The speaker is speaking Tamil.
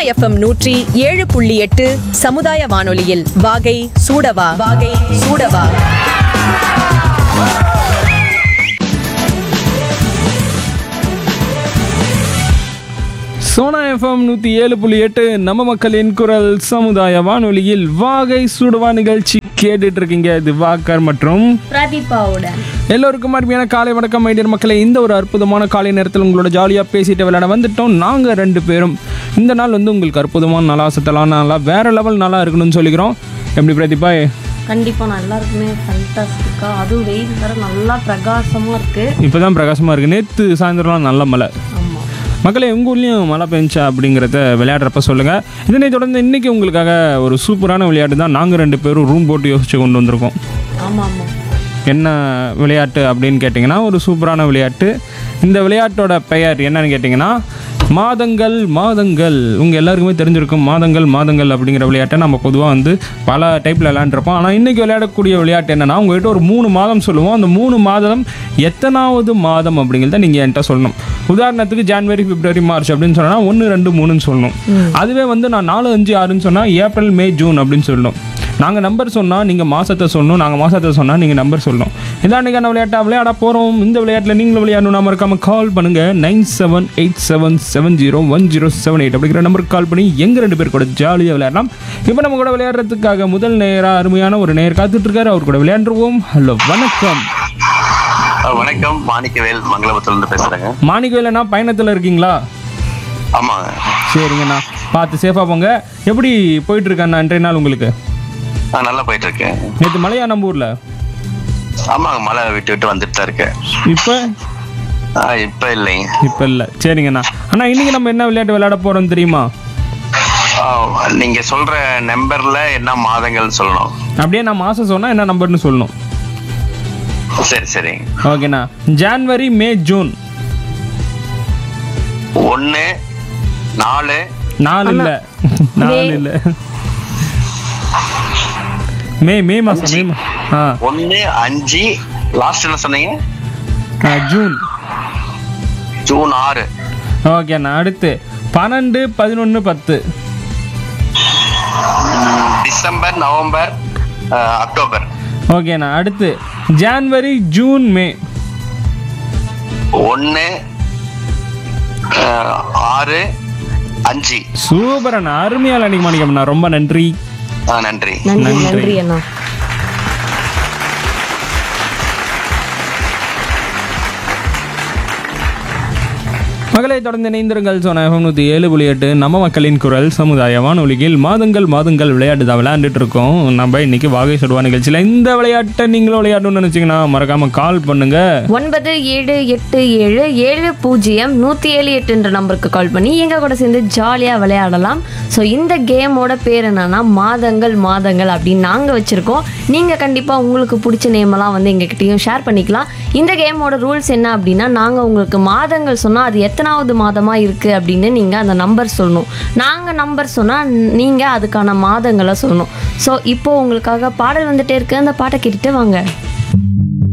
எஃப்எம் நூற்றி ஏழு புள்ளி எட்டு சமுதாய வானொலியில் வாகை சூடவா வாகை சூடவா சோனா எஃப்எம் நூற்றி ஏழு புள்ளி எட்டு நம்ம மக்களின் குரல் சமுதாய வானொலியில் வாகை சுடுவா நிகழ்ச்சி கேட்டுட்டு இருக்கீங்க திவாகர் மற்றும் பிரதீபாவோட எல்லோருக்கும் அருமையான காலை வணக்கம் மைடியர் மக்களை இந்த ஒரு அற்புதமான காலை நேரத்தில் உங்களோட ஜாலியாக பேசிட்டு விளையாட வந்துட்டோம் நாங்கள் ரெண்டு பேரும் இந்த நாள் வந்து உங்களுக்கு அற்புதமான நாளா சத்தலான நாளா வேற லெவல் நாளாக இருக்கணும்னு சொல்லிக்கிறோம் எப்படி பிரதீபா கண்டிப்பா நல்லா இருக்குமே ஃபண்டாஸ்டிக்கா அதுவும் வெயில் தர நல்லா பிரகாசமா இருக்கு இப்போ தான் பிரகாசமாக இருக்குது நேற்று சாயந்தரம்லாம் நல்ல மழை ஆமா மக்களே உங்கள் ஊர்லேயும் மழை பெஞ்சா அப்படிங்கிறத விளையாடுறப்ப சொல்லுங்கள் இதனை தொடர்ந்து இன்றைக்கி உங்களுக்காக ஒரு சூப்பரான விளையாட்டு தான் நாங்கள் ரெண்டு பேரும் ரூம் போட்டு யோசிச்சு கொண்டு வந்திருக்கோம் ஆமா ஆமா என்ன விளையாட்டு அப்படின்னு கேட்டிங்கன்னா ஒரு சூப்பரான விளையாட்டு இந்த விளையாட்டோட பெயர் என்னன்னு கேட்டிங்கன்னா மாதங்கள் மாதங்கள் உங்கள் எல்லாருக்குமே தெரிஞ்சிருக்கும் மாதங்கள் மாதங்கள் அப்படிங்கிற விளையாட்டை நம்ம பொதுவாக வந்து பல டைப்பில் விளையாண்டுருப்போம் ஆனால் இன்றைக்கி விளையாடக்கூடிய விளையாட்டு என்னென்னா உங்கள்கிட்ட ஒரு மூணு மாதம் சொல்லுவோம் அந்த மூணு மாதம் எத்தனாவது மாதம் அப்படிங்கிறத நீங்கள் என்கிட்ட சொல்லணும் உதாரணத்துக்கு ஜான்வரி பிப்ரவரி மார்ச் அப்படின்னு சொன்னால் ஒன்று ரெண்டு மூணுன்னு சொல்லணும் அதுவே வந்து நான் நாலு அஞ்சு ஆறுன்னு சொன்னால் ஏப்ரல் மே ஜூன் அப்படின்னு சொல்லணும் நாங்கள் நம்பர் சொன்னால் நீங்கள் மாதத்தை சொல்லணும் நாங்கள் மாதத்தை சொன்னால் நீங்கள் நம்பர் சொல்லணும் இதான் இன்றைக்கான விளையாட்டா விளையாட போகிறோம் இந்த விளையாட்டில் நீங்களும் விளையாடணும் நம்ம இருக்காமல் கால் பண்ணுங்கள் nine seven eight seven seven zero one zero seven eight அப்படிங்கிற நம்பருக்கு கால் பண்ணி எங்கள் ரெண்டு பேர் கூட ஜாலியாக விளையாடலாம் இப்போ நம்ம கூட விளையாடுறதுக்காக முதல் நேராக அருமையான ஒரு நேர் காத்துட்ருக்காரு அவர் கூட விளையாண்டுருவோம் ஹலோ வணக்கம் ஆ, வணக்கம் மாணிக்கவேல் மங்களபுரத்துல இருந்து பேசுறேங்க மாணிக்கவேலண்ணா பயணத்தில் இருக்கீங்களா ஆமாங்க சரிங்கண்ணா பார்த்து சேஃபாக போங்க எப்படி போயிட்டு இருக்கண்ணா இன்றைய நாள் உங்களுக்கு ஆ நல்லா போயிட்டு இருக்கேன் நேற்று மழையா நம்ம ஊரில் ஆமாங்க மழை விட்டு விட்டு வந்துட்டு தான் இருக்கேன் இப்போ ஆ, இப்ப இல்லைங்க இப்போ இல்லை சரிங்கண்ணா அண்ணா இன்னைக்கு நம்ம என்ன விளையாட்டு விளையாட போகிறோம் தெரியுமா ஆ, நீங்க சொல்ற நம்பர்ல என்ன மாதங்கள் சொல்லணும் அப்படியே நான் மாதம் சொன்னால் என்ன நம்பர்னு சொல்லணும் சரி சரி ஓகேண்ணா ஜான்வரி மே ஜூன் ஒன்னு நாலு நாலு இல்லை நாலு இல்லை மே மே மாதம் மே மா- ஆ ஒன்னு அஞ்சு லாஸ்ட் என்ன சொன்னீங்க ஆ, ஜூன் ஜூன் ஆறு ஓகேண்ணா அடுத்து பன்னெண்டு பதினொன்று பத்து டிசம்பர் நவம்பர் ஆ, அக்டோபர் ஓகேண்ணா அடுத்து ஜான்வரி ஜூன் மே ஒன்னு ஆ, ஆறு அஞ்சு சூப்பர் அண்ணா அருமையால் அன்னைக்கு மாணிக்கம்ண்ணா ரொம்ப நன்றி ஆ, நன்றி நன்றி நன்றி. நன்றி அண்ணா மகளை தொடர்ந்து இணைந்திருங்கள் சொன்ன நூற்றி ஏழு புள்ளி எட்டு நம்ம மக்களின் குரல் சமுதாய வானொலியில் மாதங்கள் மாதங்கள் விளையாட்டு தான் விளையாண்டுட்டு இருக்கோம் நம்ம இன்னைக்கு வாகை சுடுவா நிகழ்ச்சியில் இந்த விளையாட்டை நீங்களும் விளையாடணும்னு நினச்சிங்கன்னா மறக்காம கால் பண்ணுங்க ஒன்பது ஏழு எட்டு ஏழு ஏழு பூஜ்ஜியம் நூற்றி ஏழு எட்டுன்ற நம்பருக்கு கால் பண்ணி எங்கள் கூட சேர்ந்து ஜாலியாக விளையாடலாம் ஸோ இந்த கேமோட பேர் என்னன்னா மாதங்கள் மாதங்கள் அப்படின்னு நாங்கள் வச்சுருக்கோம் நீங்கள் கண்டிப்பாக உங்களுக்கு பிடிச்ச நேமெல்லாம் வந்து எங்ககிட்டயும் ஷேர் பண்ணிக்கலாம் இந்த கேமோட ரூல்ஸ் என்ன அப்படின்னா நாங்கள் உங்களுக்கு மாதங்கள் சொன்னால் அது எத்தனாவது மாதமாக இருக்குது அப்படின்னு நீங்கள் அந்த நம்பர் சொல்லணும் நாங்கள் நம்பர் சொன்னால் நீங்கள் அதுக்கான மாதங்களை சொல்லணும் ஸோ இப்போ உங்களுக்காக பாடல் வந்துட்டே இருக்கு அந்த பாட்டை கேட்டுட்டு வாங்க